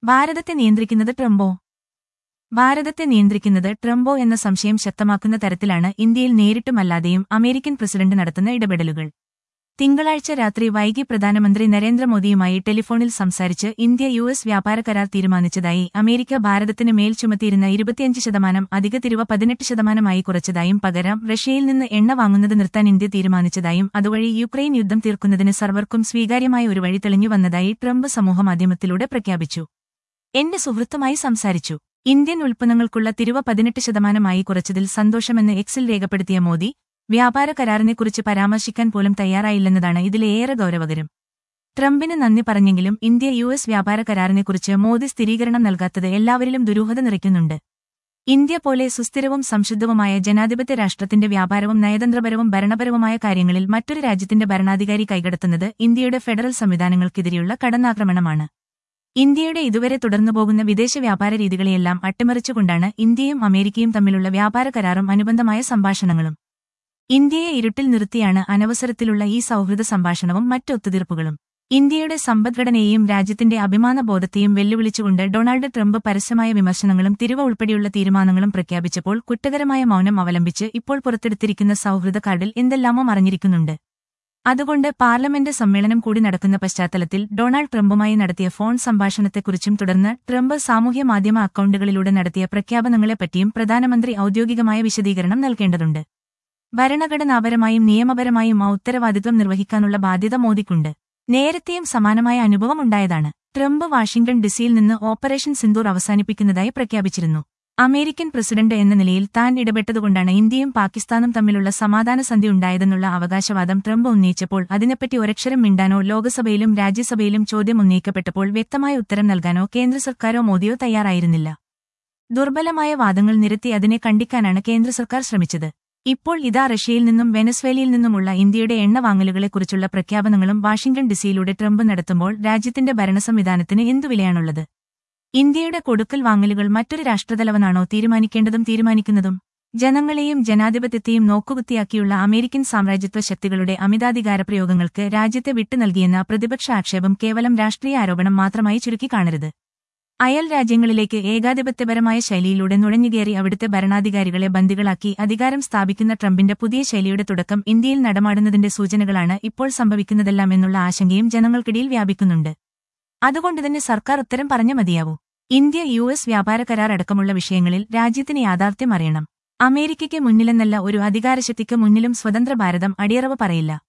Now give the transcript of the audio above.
ഭാരതത്തെ നിയന്ത്രിക്കുന്നത് ട്രംപോ ഭാരതത്തെ നിയന്ത്രിക്കുന്നത് ട്രംപോ എന്ന സംശയം ശക്തമാക്കുന്ന തരത്തിലാണ് ഇന്ത്യയിൽ നേരിട്ടുമല്ലാതെയും അമേരിക്കൻ പ്രസിഡന്റ് നടത്തുന്ന ഇടപെടലുകൾ തിങ്കളാഴ്ച രാത്രി വൈകി പ്രധാനമന്ത്രി നരേന്ദ്രമോദിയുമായി ടെലിഫോണിൽ സംസാരിച്ച് ഇന്ത്യ യു എസ് വ്യാപാര കരാർ തീരുമാനിച്ചതായി അമേരിക്ക ഭാരതത്തിന് മേൽ ചുമത്തിയിരുന്ന ഇരുപത്തിയഞ്ച് ശതമാനം അധിക തിരുവ പതിനെട്ട് ശതമാനമായി കുറച്ചതായും പകരം റഷ്യയിൽ നിന്ന് എണ്ണ വാങ്ങുന്നത് നിർത്താൻ ഇന്ത്യ തീരുമാനിച്ചതായും അതുവഴി യുക്രൈൻ യുദ്ധം തീർക്കുന്നതിന് സർവർക്കും സ്വീകാര്യമായ ഒരു വഴി തെളിഞ്ഞു വന്നതായി ട്രംപ് സമൂഹമാധ്യമത്തിലൂടെ പ്രഖ്യാപിച്ചു എന്റെ സുഹൃത്തുമായി സംസാരിച്ചു ഇന്ത്യൻ ഉൽപ്പന്നങ്ങൾക്കുള്ള തിരുവ പതിനെട്ട് ശതമാനമായി കുറച്ചതിൽ സന്തോഷമെന്ന് എക്സിൽ രേഖപ്പെടുത്തിയ മോദി വ്യാപാര കരാറിനെക്കുറിച്ച് പരാമർശിക്കാൻ പോലും തയ്യാറായില്ലെന്നതാണ് ഇതിലേറെ ഗൗരവകരം ട്രംപിന് നന്ദി പറഞ്ഞെങ്കിലും ഇന്ത്യ യു എസ് വ്യാപാര കരാറിനെക്കുറിച്ച് മോദി സ്ഥിരീകരണം നൽകാത്തത് എല്ലാവരിലും ദുരൂഹത നിറയ്ക്കുന്നുണ്ട് ഇന്ത്യ പോലെ സുസ്ഥിരവും സംശുദ്ധവുമായ ജനാധിപത്യ രാഷ്ട്രത്തിന്റെ വ്യാപാരവും നയതന്ത്രപരവും ഭരണപരവുമായ കാര്യങ്ങളിൽ മറ്റൊരു രാജ്യത്തിന്റെ ഭരണാധികാരി കൈകടത്തുന്നത് ഇന്ത്യയുടെ ഫെഡറൽ സംവിധാനങ്ങൾക്കെതിരെയുള്ള കടന്നാക്രമണമാണ് ഇന്ത്യയുടെ ഇതുവരെ തുടർന്നുപോകുന്ന വിദേശ വ്യാപാര രീതികളെയെല്ലാം അട്ടിമറിച്ചുകൊണ്ടാണ് ഇന്ത്യയും അമേരിക്കയും തമ്മിലുള്ള വ്യാപാര കരാറും അനുബന്ധമായ സംഭാഷണങ്ങളും ഇന്ത്യയെ ഇരുട്ടിൽ നിർത്തിയാണ് അനവസരത്തിലുള്ള ഈ സൗഹൃദ സംഭാഷണവും മറ്റ് ഒത്തുതീർപ്പുകളും ഇന്ത്യയുടെ സമ്പദ്ഘടനയെയും രാജ്യത്തിന്റെ അഭിമാനബോധത്തെയും വെല്ലുവിളിച്ചുകൊണ്ട് ഡൊണാൾഡ് ട്രംപ് പരസ്യമായ വിമർശനങ്ങളും തിരുവ ഉൾപ്പെടെയുള്ള തീരുമാനങ്ങളും പ്രഖ്യാപിച്ചപ്പോൾ കുറ്റകരമായ മൗനം അവലംബിച്ച് ഇപ്പോൾ പുറത്തെടുത്തിരിക്കുന്ന സൗഹൃദ കാർഡിൽ എന്തെല്ലാമോ മറിഞ്ഞിരിക്കുന്നുണ്ട് അതുകൊണ്ട് പാർലമെന്റ് സമ്മേളനം കൂടി നടക്കുന്ന പശ്ചാത്തലത്തിൽ ഡൊണാൾഡ് ട്രംപുമായി നടത്തിയ ഫോൺ സംഭാഷണത്തെക്കുറിച്ചും തുടർന്ന് ട്രംപ് സാമൂഹ്യ മാധ്യമ അക്കൌണ്ടുകളിലൂടെ നടത്തിയ പ്രഖ്യാപനങ്ങളെപ്പറ്റിയും പ്രധാനമന്ത്രി ഔദ്യോഗികമായ വിശദീകരണം നൽകേണ്ടതുണ്ട് ഭരണഘടനാപരമായും നിയമപരമായും ആ ഉത്തരവാദിത്വം നിർവഹിക്കാനുള്ള ബാധ്യത മോദിക്കുണ്ട് നേരത്തെയും സമാനമായ അനുഭവം ഉണ്ടായതാണ് ട്രംപ് വാഷിംഗ്ടൺ ഡിസിയിൽ നിന്ന് ഓപ്പറേഷൻ സിന്ദൂർ അവസാനിപ്പിക്കുന്നതായി പ്രഖ്യാപിച്ചിരുന്നു അമേരിക്കൻ പ്രസിഡന്റ് എന്ന നിലയിൽ താൻ ഇടപെട്ടതുകൊണ്ടാണ് ഇന്ത്യയും പാകിസ്ഥാനും തമ്മിലുള്ള സമാധാന സന്ധി ഉണ്ടായതെന്നുള്ള അവകാശവാദം ട്രംപ് ഉന്നയിച്ചപ്പോൾ അതിനെപ്പറ്റി ഒരക്ഷരം മിണ്ടാനോ ലോക്സഭയിലും രാജ്യസഭയിലും ചോദ്യം ഉന്നയിക്കപ്പെട്ടപ്പോൾ വ്യക്തമായ ഉത്തരം നൽകാനോ കേന്ദ്ര സർക്കാരോ മോദിയോ തയ്യാറായിരുന്നില്ല ദുർബലമായ വാദങ്ങൾ നിരത്തി അതിനെ കണ്ടിക്കാനാണ് കേന്ദ്ര സർക്കാർ ശ്രമിച്ചത് ഇപ്പോൾ ഇതാ റഷ്യയിൽ നിന്നും വെനസ്വേലയിൽ നിന്നുമുള്ള ഇന്ത്യയുടെ എണ്ണ വാങ്ങലുകളെക്കുറിച്ചുള്ള പ്രഖ്യാപനങ്ങളും വാഷിംഗ്ടൺ ഡിസിയിലൂടെ ട്രംപ് നടത്തുമ്പോൾ രാജ്യത്തിന്റെ ഭരണസംവിധാനത്തിന് എന്തു വിലയാണുള്ളത് ഇന്ത്യയുടെ കൊടുക്കൽ വാങ്ങലുകൾ മറ്റൊരു രാഷ്ട്രതലവനാണോ തീരുമാനിക്കേണ്ടതും തീരുമാനിക്കുന്നതും ജനങ്ങളെയും ജനാധിപത്യത്തെയും നോക്കുകുത്തിയാക്കിയുള്ള അമേരിക്കൻ സാമ്രാജ്യത്വ ശക്തികളുടെ അമിതാധികാര പ്രയോഗങ്ങൾക്ക് രാജ്യത്തെ വിട്ടു നൽകിയെന്ന പ്രതിപക്ഷ ആക്ഷേപം കേവലം രാഷ്ട്രീയ ആരോപണം മാത്രമായി ചുരുക്കി കാണരുത് അയൽ രാജ്യങ്ങളിലേക്ക് ഏകാധിപത്യപരമായ ശൈലിയിലൂടെ നുഴഞ്ഞുകയറി അവിടുത്തെ ഭരണാധികാരികളെ ബന്ദികളാക്കി അധികാരം സ്ഥാപിക്കുന്ന ട്രംപിന്റെ പുതിയ ശൈലിയുടെ തുടക്കം ഇന്ത്യയിൽ നടമാടുന്നതിന്റെ സൂചനകളാണ് ഇപ്പോൾ സംഭവിക്കുന്നതെല്ലാം എന്നുള്ള ആശങ്കയും ജനങ്ങൾക്കിടയിൽ വ്യാപിക്കുന്നുണ്ട് അതുകൊണ്ടുതന്നെ സർക്കാർ ഉത്തരം പറഞ്ഞ മതിയാവൂ ഇന്ത്യ യു എസ് വ്യാപാര കരാർ അടക്കമുള്ള വിഷയങ്ങളിൽ രാജ്യത്തിന് യാഥാർത്ഥ്യം അറിയണം അമേരിക്കയ്ക്ക് മുന്നിലെന്നല്ല ഒരു അധികാരശക്തിക്ക് മുന്നിലും സ്വതന്ത്ര ഭാരതം അടിയറവ് പറയില്ല